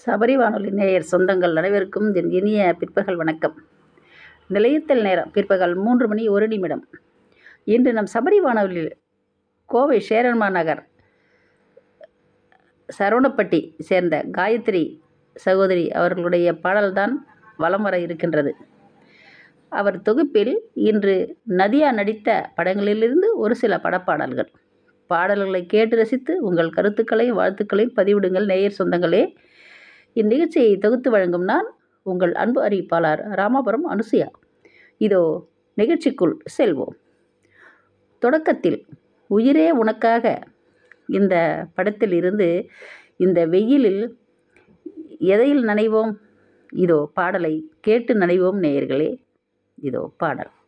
சபரி வானொலி நேயர் சொந்தங்கள் அனைவருக்கும் என் இனிய பிற்பகல் வணக்கம் நிலையத்தில் நேரம் பிற்பகல் மூன்று மணி ஒரு நிமிடம் இன்று நம் சபரி வானொலியில் கோவை சேரன்மா நகர் சரவணப்பட்டி சேர்ந்த காயத்ரி சகோதரி அவர்களுடைய பாடல்தான் வலம் வர இருக்கின்றது அவர் தொகுப்பில் இன்று நதியா நடித்த படங்களிலிருந்து ஒரு சில படப்பாடல்கள் பாடல்களை கேட்டு ரசித்து உங்கள் கருத்துக்களையும் வாழ்த்துக்களையும் பதிவிடுங்கள் நேயர் சொந்தங்களே இந்நிகழ்ச்சியை தொகுத்து வழங்கும் நான் உங்கள் அன்பு அறிவிப்பாளர் ராமாபுரம் அனுசுயா இதோ நிகழ்ச்சிக்குள் செல்வோம் தொடக்கத்தில் உயிரே உனக்காக இந்த படத்தில் இருந்து இந்த வெயிலில் எதையில் நனைவோம் இதோ பாடலை கேட்டு நனைவோம் நேயர்களே இதோ பாடல்